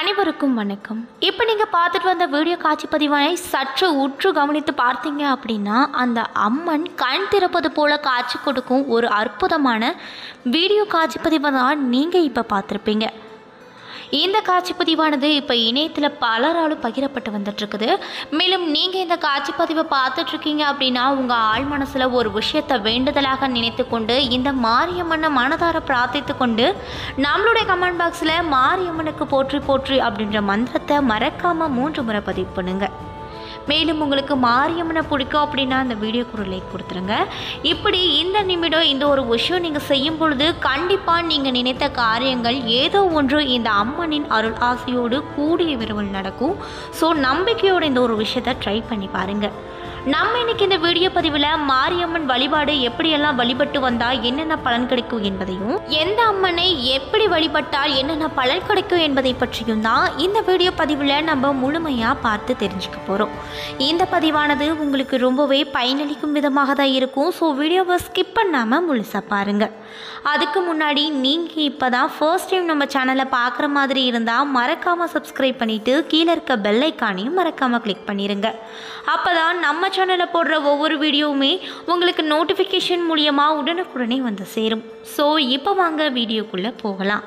அனைவருக்கும் வணக்கம் இப்போ நீங்கள் பார்த்துட்டு வந்த வீடியோ காட்சி பதிவானை சற்று உற்று கவனித்து பார்த்தீங்க அப்படின்னா அந்த அம்மன் கண் திறப்பது போல காட்சி கொடுக்கும் ஒரு அற்புதமான வீடியோ காட்சி பதிவை தான் நீங்கள் இப்போ பார்த்துருப்பீங்க இந்த காட்சி பதிவானது இப்போ இணையத்தில் பலராலும் பகிரப்பட்டு வந்துட்டுருக்குது மேலும் நீங்கள் இந்த காட்சி பதிவை பார்த்துட்ருக்கீங்க அப்படின்னா உங்கள் ஆழ் மனசில் ஒரு விஷயத்தை வேண்டுதலாக நினைத்து கொண்டு இந்த மாரியம்மனை மனதார பிரார்த்தித்து கொண்டு நம்மளுடைய கமெண்ட் பாக்ஸில் மாரியம்மனுக்கு போற்றி போற்றி அப்படின்ற மந்திரத்தை மறக்காமல் மூன்று முறை பதிவு பண்ணுங்கள் மேலும் உங்களுக்கு மாரியம்மனை பிடிக்கும் அப்படின்னா அந்த வீடியோக்கு ஒரு லைக் கொடுத்துருங்க இப்படி இந்த நிமிடம் இந்த ஒரு விஷயம் நீங்கள் செய்யும் பொழுது கண்டிப்பாக நீங்கள் நினைத்த காரியங்கள் ஏதோ ஒன்று இந்த அம்மனின் அருள் ஆசையோடு கூடிய விரைவில் நடக்கும் ஸோ நம்பிக்கையோடு இந்த ஒரு விஷயத்தை ட்ரை பண்ணி பாருங்கள் நம்ம இன்னைக்கு இந்த வீடியோ பதிவில் மாரியம்மன் வழிபாடு எப்படியெல்லாம் வழிபட்டு வந்தால் என்னென்ன பலன் கிடைக்கும் என்பதையும் எந்த அம்மனை எப்படி வழிபட்டால் என்னென்ன பலன் கிடைக்கும் என்பதை பற்றியும் தான் இந்த வீடியோ பதிவில் நம்ம முழுமையாக பார்த்து தெரிஞ்சுக்க போகிறோம் இந்த பதிவானது உங்களுக்கு ரொம்பவே பயனளிக்கும் விதமாக தான் இருக்கும் ஸோ வீடியோவை ஸ்கிப் பண்ணாமல் முழுசாக பாருங்கள் அதுக்கு முன்னாடி நீங்கள் இப்போ தான் ஃபர்ஸ்ட் டைம் நம்ம சேனலை பார்க்குற மாதிரி இருந்தால் மறக்காமல் சப்ஸ்கிரைப் பண்ணிவிட்டு கீழே இருக்க பெல் ஐக்கானையும் மறக்காமல் கிளிக் பண்ணிடுங்க அப்போ தான் நம்ம சேனலில் போடுற ஒவ்வொரு வீடியோவுமே உங்களுக்கு நோட்டிஃபிகேஷன் மூலியமாக உடனுக்குடனே வந்து சேரும் ஸோ இப்போ வாங்க வீடியோக்குள்ளே போகலாம்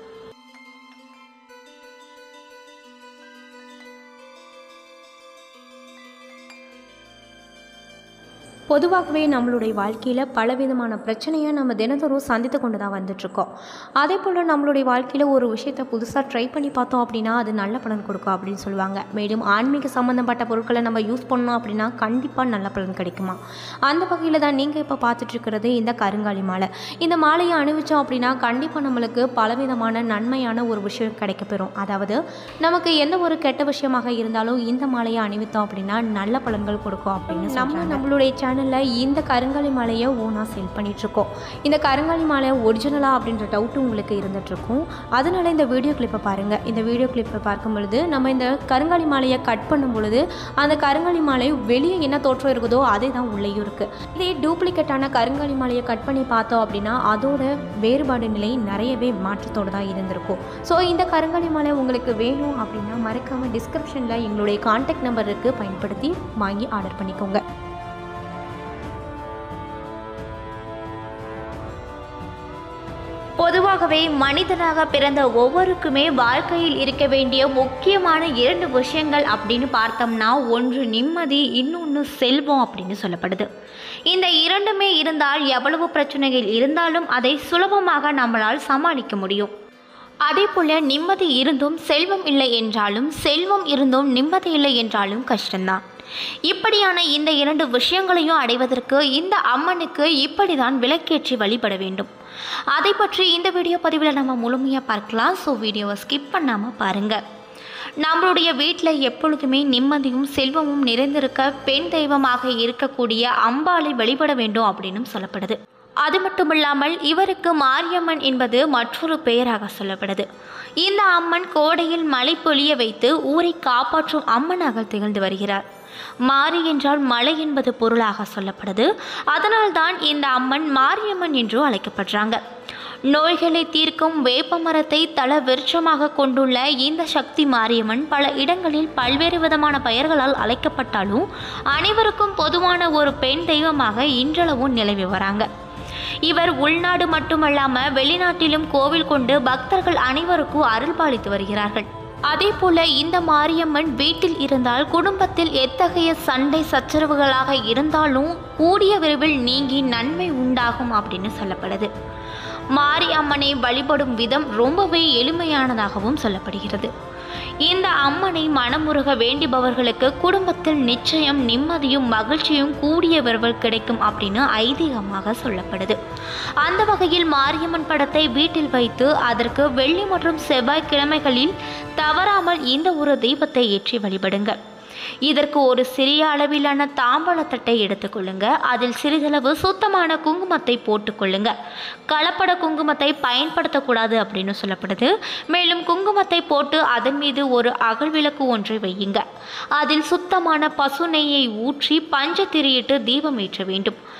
பொதுவாகவே நம்மளுடைய வாழ்க்கையில் பலவிதமான பிரச்சனையை நம்ம தினந்தோறும் சந்தித்து கொண்டு தான் வந்துட்ருக்கோம் அதே போல் நம்மளுடைய வாழ்க்கையில் ஒரு விஷயத்தை புதுசாக ட்ரை பண்ணி பார்த்தோம் அப்படின்னா அது நல்ல பலன் கொடுக்கும் அப்படின்னு சொல்லுவாங்க மேலும் ஆன்மீக சம்மந்தப்பட்ட பொருட்களை நம்ம யூஸ் பண்ணோம் அப்படின்னா கண்டிப்பாக நல்ல பலன் கிடைக்குமா அந்த வகையில் தான் நீங்கள் இப்போ பார்த்துட்ருக்கிறது இந்த கருங்காலி மாலை இந்த மாலையை அணிவிச்சோம் அப்படின்னா கண்டிப்பாக நம்மளுக்கு பலவிதமான நன்மையான ஒரு விஷயம் கிடைக்கப்பெறும் அதாவது நமக்கு எந்த ஒரு கெட்ட விஷயமாக இருந்தாலும் இந்த மாலையை அணிவித்தோம் அப்படின்னா நல்ல பலன்கள் கொடுக்கும் அப்படின்னு நம்ம நம்மளுடைய சேனலில் இந்த கருங்காலி மாலையை ஓனாக சேல் பண்ணிகிட்ருக்கோம் இந்த கருங்காலி மாலை ஒரிஜினலா அப்படின்ற டவுட்டு உங்களுக்கு இருந்துகிட்ருக்கும் அதனால இந்த வீடியோ கிளிப்பை பாருங்கள் இந்த வீடியோ கிளிப்பை பார்க்கும் பொழுது நம்ம இந்த கருங்காலி மாலையை கட் பண்ணும் பொழுது அந்த கருங்காலி மாலை வெளியே என்ன தோற்றம் இருக்குதோ அதே தான் உள்ளேயும் இருக்குது இதே டூப்ளிகேட்டான கருங்காலி மாலையை கட் பண்ணி பார்த்தோம் அப்படின்னா அதோட வேறுபாடு நிலை நிறையவே மாற்றத்தோடு தான் இருந்திருக்கும் ஸோ இந்த கருங்காலி மாலை உங்களுக்கு வேணும் அப்படின்னா மறக்காமல் டிஸ்கிரிப்ஷனில் எங்களுடைய காண்டாக்ட் நம்பர் இருக்குது பயன்படுத்தி வாங்கி ஆர்டர் பண்ணிக்கோங்க பொதுவாகவே மனிதனாக பிறந்த ஒவ்வொருக்குமே வாழ்க்கையில் இருக்க வேண்டிய முக்கியமான இரண்டு விஷயங்கள் அப்படின்னு பார்த்தோம்னா ஒன்று நிம்மதி இன்னொன்று செல்வம் அப்படின்னு சொல்லப்படுது இந்த இரண்டுமே இருந்தால் எவ்வளவு பிரச்சனைகள் இருந்தாலும் அதை சுலபமாக நம்மளால் சமாளிக்க முடியும் அதே போல நிம்மதி இருந்தும் செல்வம் இல்லை என்றாலும் செல்வம் இருந்தும் நிம்மதி இல்லை என்றாலும் கஷ்டம்தான் இப்படியான இந்த இரண்டு விஷயங்களையும் அடைவதற்கு இந்த அம்மனுக்கு இப்படிதான் விளக்கேற்றி வழிபட வேண்டும் அதை பற்றி இந்த வீடியோ பதிவில் நம்ம முழுமையாக பார்க்கலாம் ஸோ வீடியோவை ஸ்கிப் பண்ணாமல் பாருங்கள் நம்மளுடைய வீட்டில் எப்பொழுதுமே நிம்மதியும் செல்வமும் நிறைந்திருக்க பெண் தெய்வமாக இருக்கக்கூடிய அம்பாளை வழிபட வேண்டும் அப்படின்னு சொல்லப்படுது அது மட்டுமில்லாமல் இவருக்கு மாரியம்மன் என்பது மற்றொரு பெயராக சொல்லப்படுது இந்த அம்மன் கோடையில் மழை பொழிய வைத்து ஊரை காப்பாற்றும் அம்மனாக திகழ்ந்து வருகிறார் மாரி என்றால் மலை என்பது பொருளாக சொல்லப்படுது அதனால்தான் இந்த அம்மன் மாரியம்மன் என்று அழைக்கப்படுறாங்க நோய்களை தீர்க்கும் வேப்ப மரத்தை தல விருட்சமாக கொண்டுள்ள இந்த சக்தி மாரியம்மன் பல இடங்களில் பல்வேறு விதமான பெயர்களால் அழைக்கப்பட்டாலும் அனைவருக்கும் பொதுவான ஒரு பெண் தெய்வமாக இன்றளவும் நிலவி வராங்க இவர் உள்நாடு மட்டுமல்லாம வெளிநாட்டிலும் கோவில் கொண்டு பக்தர்கள் அனைவருக்கும் அருள் பாலித்து வருகிறார்கள் அதே போல இந்த மாரியம்மன் வீட்டில் இருந்தால் குடும்பத்தில் எத்தகைய சண்டை சச்சரவுகளாக இருந்தாலும் கூடிய விரைவில் நீங்கி நன்மை உண்டாகும் அப்படின்னு சொல்லப்படுது மாரி அம்மனை வழிபடும் விதம் ரொம்பவே எளிமையானதாகவும் சொல்லப்படுகிறது இந்த அம்மனை மனமுருக வேண்டிபவர்களுக்கு குடும்பத்தில் நிச்சயம் நிம்மதியும் மகிழ்ச்சியும் கூடிய விரைவில் கிடைக்கும் அப்படின்னு ஐதீகமாக சொல்லப்படுது அந்த வகையில் மாரியம்மன் படத்தை வீட்டில் வைத்து அதற்கு வெள்ளி மற்றும் செவ்வாய் கிழமைகளில் தவறாமல் இந்த ஒரு தெய்வத்தை ஏற்றி வழிபடுங்க இதற்கு ஒரு சிறிய அளவிலான தாம்பழத்தட்டை எடுத்துக்கொள்ளுங்க அதில் சிறிதளவு சுத்தமான குங்குமத்தை போட்டுக்கொள்ளுங்க கலப்பட குங்குமத்தை பயன்படுத்தக்கூடாது அப்படின்னு சொல்லப்படுது மேலும் குங்குமத்தை போட்டு அதன் மீது ஒரு அகல் விளக்கு ஒன்றை வையுங்க அதில் சுத்தமான பசு நெய்யை ஊற்றி பஞ்ச திரியிட்டு தீபம் ஏற்ற வேண்டும்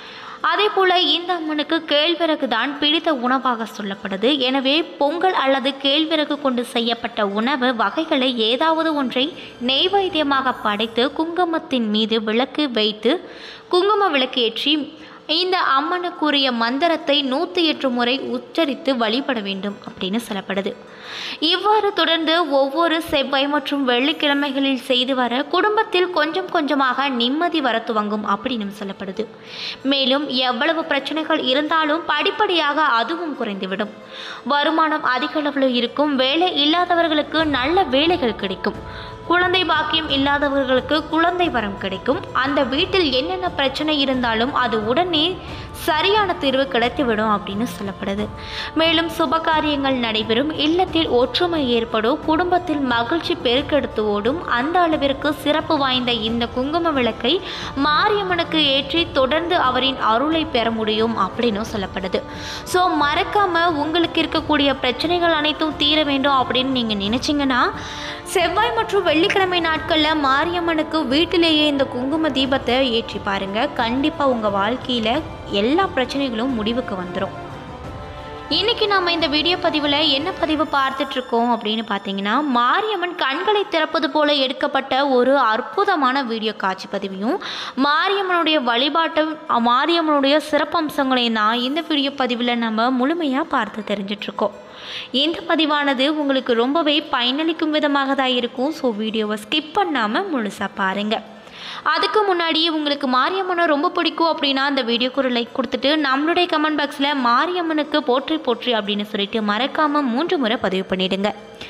அதே போல் இந்த அம்மனுக்கு கேழ்வரகு தான் பிடித்த உணவாக சொல்லப்படுது எனவே பொங்கல் அல்லது கேழ்வரகு கொண்டு செய்யப்பட்ட உணவு வகைகளை ஏதாவது ஒன்றை நெய்வேத்தியமாக படைத்து குங்குமத்தின் மீது விளக்கு வைத்து குங்கும விளக்கேற்றி இந்த அம்மனுக்குரிய மந்திரத்தை நூற்றி எட்டு முறை உச்சரித்து வழிபட வேண்டும் அப்படின்னு சொல்லப்படுது இவ்வாறு தொடர்ந்து ஒவ்வொரு செவ்வாய் மற்றும் வெள்ளிக்கிழமைகளில் செய்து வர குடும்பத்தில் கொஞ்சம் கொஞ்சமாக நிம்மதி வர துவங்கும் அப்படின்னு சொல்லப்படுது மேலும் எவ்வளவு பிரச்சனைகள் இருந்தாலும் படிப்படியாக அதுவும் குறைந்துவிடும் வருமானம் அதிக அளவில் இருக்கும் வேலை இல்லாதவர்களுக்கு நல்ல வேலைகள் கிடைக்கும் குழந்தை பாக்கியம் இல்லாதவர்களுக்கு குழந்தை வரம் கிடைக்கும் அந்த வீட்டில் என்னென்ன பிரச்சனை இருந்தாலும் அது உடனே சரியான தீர்வு கிடைத்துவிடும் அப்படின்னு சொல்லப்படுது மேலும் சுப காரியங்கள் நடைபெறும் இல்லத்தில் ஒற்றுமை ஏற்படும் குடும்பத்தில் மகிழ்ச்சி பெருக்கெடுத்து ஓடும் அந்த அளவிற்கு சிறப்பு வாய்ந்த இந்த குங்கும விளக்கை மாரியம்மனுக்கு ஏற்றி தொடர்ந்து அவரின் அருளை பெற முடியும் அப்படின்னு சொல்லப்படுது ஸோ மறக்காம உங்களுக்கு இருக்கக்கூடிய பிரச்சனைகள் அனைத்தும் தீர வேண்டும் அப்படின்னு நீங்கள் நினைச்சீங்கன்னா செவ்வாய் மற்றும் வெள்ளிக்கிழமை நாட்களில் மாரியம்மனுக்கு வீட்டிலேயே இந்த குங்கும தீபத்தை ஏற்றி பாருங்க கண்டிப்பாக உங்கள் வாழ்க்கையில் எல்லா பிரச்சனைகளும் முடிவுக்கு வந்துடும் இன்னைக்கு நம்ம இந்த வீடியோ பதிவில் என்ன பதிவு பார்த்துட்டு இருக்கோம் அப்படின்னு பார்த்தீங்கன்னா மாரியம்மன் கண்களை திறப்பது போல எடுக்கப்பட்ட ஒரு அற்புதமான வீடியோ காட்சி பதிவையும் மாரியம்மனுடைய வழிபாட்டு மாரியம்மனுடைய சிறப்பம்சங்களையும் தான் இந்த வீடியோ பதிவில் நம்ம முழுமையாக பார்த்து தெரிஞ்சிட்டு இருக்கோம் இந்த பதிவானது உங்களுக்கு ரொம்பவே பயனளிக்கும் விதமாக தான் இருக்கும் ஸோ வீடியோவை ஸ்கிப் பண்ணாமல் முழுசாக பாருங்கள் அதுக்கு முன்னாடி உங்களுக்கு மாரியம்மனை ரொம்ப பிடிக்கும் அப்படின்னா அந்த வீடியோக்கு ஒரு லைக் கொடுத்துட்டு நம்மளுடைய கமெண்ட் பாக்ஸில் மாரியம்மனுக்கு போற்றி போற்றி அப்படின்னு சொல்லிட்டு மறக்காமல் மூன்று முறை பதிவு பண்ணிடுங்க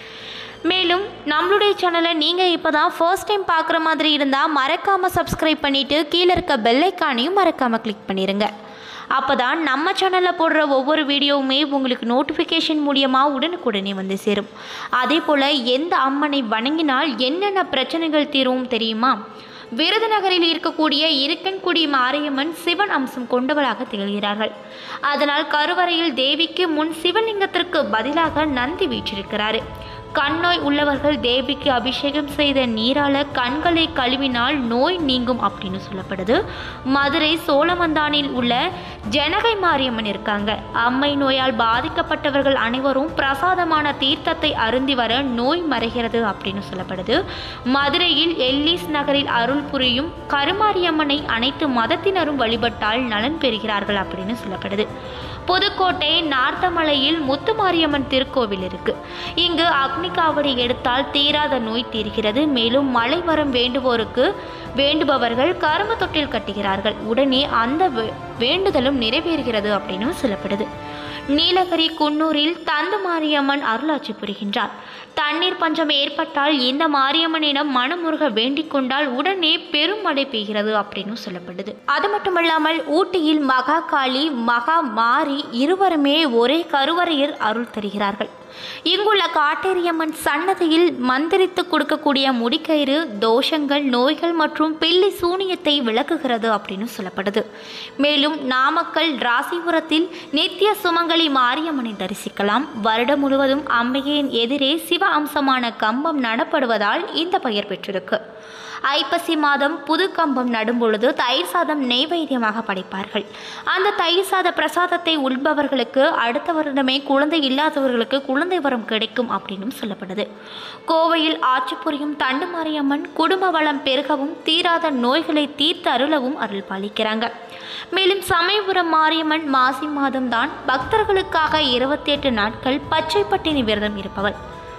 மேலும் நம்மளுடைய சேனலை நீங்கள் இப்போ தான் ஃபர்ஸ்ட் டைம் பார்க்குற மாதிரி இருந்தால் மறக்காமல் சப்ஸ்கிரைப் பண்ணிவிட்டு கீழே இருக்க பெல்லைக்கானையும் மறக்காமல் கிளிக் பண்ணிடுங்க அப்போ தான் நம்ம சேனலில் போடுற ஒவ்வொரு வீடியோவுமே உங்களுக்கு நோட்டிஃபிகேஷன் மூலியமாக உடனுக்குடனே வந்து சேரும் அதே போல் எந்த அம்மனை வணங்கினால் என்னென்ன பிரச்சனைகள் தீரும் தெரியுமா விருதுநகரில் இருக்கக்கூடிய இருக்கன்குடி மாரியம்மன் சிவன் அம்சம் கொண்டவளாக திகழ்கிறார்கள் அதனால் கருவறையில் தேவிக்கு முன் சிவலிங்கத்திற்கு பதிலாக நந்தி வீற்றிருக்கிறார் கண்ணோய் உள்ளவர்கள் தேவிக்கு அபிஷேகம் செய்த நீரால கண்களை கழுவினால் நோய் நீங்கும் அப்படின்னு சொல்லப்படுது மதுரை சோழமந்தானில் உள்ள ஜனகை மாரியம்மன் இருக்காங்க அம்மை நோயால் பாதிக்கப்பட்டவர்கள் அனைவரும் பிரசாதமான தீர்த்தத்தை அருந்தி வர நோய் மறைகிறது அப்படின்னு சொல்லப்படுது மதுரையில் எல்லிஸ் நகரில் அருள் புரியும் கருமாரியம்மனை அனைத்து மதத்தினரும் வழிபட்டால் நலன் பெறுகிறார்கள் அப்படின்னு சொல்லப்படுது புதுக்கோட்டை நார்த்தமலையில் முத்துமாரியம்மன் திருக்கோவில் இருக்கு இங்கு அக்னி காவடி எடுத்தால் தீராத நோய் தீர்கிறது மேலும் மழை வரம் வேண்டுவோருக்கு வேண்டுபவர்கள் கரும்பு தொட்டில் கட்டுகிறார்கள் உடனே அந்த வே- வேண்டுதலும் நிறைவேறுகிறது அப்படின்னு சொல்லப்படுது நீலகிரி குன்னூரில் தந்து மாரியம்மன் அருளாட்சி புரிகின்றார் தண்ணீர் பஞ்சம் ஏற்பட்டால் இந்த மாரியம்மனிடம் மனமுருக வேண்டிக் கொண்டால் உடனே பெரும் மழை பெய்கிறது அப்படின்னு சொல்லப்படுது அது மட்டுமல்லாமல் ஊட்டியில் மகா காளி மகா மாரி இருவருமே ஒரே கருவறையில் அருள் தருகிறார்கள் இங்குள்ள காட்டேரியம்மன் சன்னதியில் மந்திரித்து கொடுக்கக்கூடிய முடிக்கயிறு தோஷங்கள் நோய்கள் மற்றும் பில்லி சூனியத்தை விளக்குகிறது அப்படின்னு சொல்லப்படுது மேலும் நாமக்கல் ராசிபுரத்தில் நித்திய சுமங்கலி மாரியம்மனை தரிசிக்கலாம் வருடம் முழுவதும் அம்பிகையின் எதிரே சிவ அம்சமான கம்பம் நடப்படுவதால் இந்த பெயர் பெற்றிருக்கு ஐப்பசி மாதம் புது கம்பம் நடும் பொழுது தயிர் சாதம் நெய்வேத்தியமாக படைப்பார்கள் அந்த தயிர் சாத பிரசாதத்தை உண்பவர்களுக்கு அடுத்த வருடமே குழந்தை இல்லாதவர்களுக்கு குழந்தை வரம் கிடைக்கும் அப்படின்னும் சொல்லப்படுது கோவையில் ஆட்சி புரியும் தண்டு மாரியம்மன் குடும்ப வளம் பெருகவும் தீராத நோய்களை தீர்த்து அருளவும் அருள் பாலிக்கிறாங்க மேலும் சமயபுரம் மாரியம்மன் மாசி மாதம்தான் பக்தர்களுக்காக இருபத்தி எட்டு நாட்கள் பச்சை பட்டினி விரதம் இருப்பவள்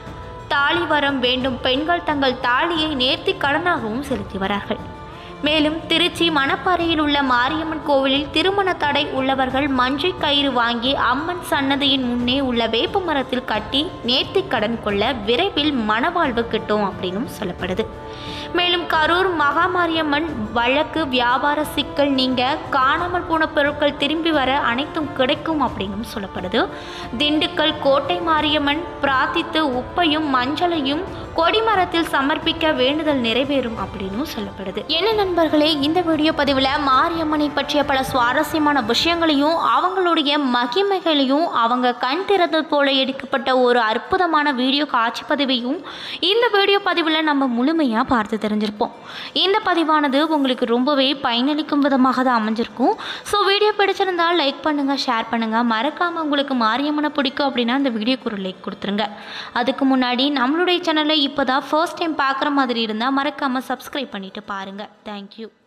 தாலி வரம் வேண்டும் பெண்கள் தங்கள் தாலியை நேர்த்தி கடனாகவும் செலுத்தி வரார்கள் மேலும் திருச்சி மணப்பாறையில் உள்ள மாரியம்மன் கோவிலில் திருமண தடை உள்ளவர்கள் மஞ்சை கயிறு வாங்கி அம்மன் சன்னதியின் முன்னே உள்ள வேப்ப மரத்தில் கட்டி நேர்த்தி கடன் கொள்ள விரைவில் மணவாழ்வு கிட்டும் அப்படின்னும் சொல்லப்படுது மேலும் கரூர் மகாமாரியம்மன் வழக்கு வியாபார சிக்கல் நீங்க காணாமல் போன பொருட்கள் திரும்பி வர அனைத்தும் கிடைக்கும் அப்படின்னும் சொல்லப்படுது திண்டுக்கல் கோட்டை மாரியம்மன் பிரார்த்தித்து உப்பையும் மஞ்சளையும் கொடிமரத்தில் சமர்ப்பிக்க வேண்டுதல் நிறைவேறும் அப்படின்னும் சொல்லப்படுது என்ன நண்பர்களே நண்பர்களே இந்த வீடியோ பதிவில் மாரியம்மனை பற்றிய பல சுவாரஸ்யமான விஷயங்களையும் அவங்களுடைய மகிமைகளையும் அவங்க கண் திறந்தது போல எடுக்கப்பட்ட ஒரு அற்புதமான வீடியோ காட்சி பதிவையும் இந்த வீடியோ பதிவில் நம்ம முழுமையாக பார்த்து தெரிஞ்சிருப்போம் இந்த பதிவானது உங்களுக்கு ரொம்பவே பயனளிக்கும் விதமாக தான் அமைஞ்சிருக்கும் ஸோ வீடியோ பிடிச்சிருந்தால் லைக் பண்ணுங்கள் ஷேர் பண்ணுங்கள் மறக்காமல் உங்களுக்கு மாரியம்மனை பிடிக்கும் அப்படின்னா இந்த வீடியோக்கு ஒரு லைக் கொடுத்துருங்க அதுக்கு முன்னாடி நம்மளுடைய சேனலை இப்போ தான் ஃபர்ஸ்ட் டைம் பார்க்குற மாதிரி இருந்தால் மறக்காமல் சப்ஸ்கிரைப் பண்ணிவிட்டு பாருங்கள் தேங்க்யூ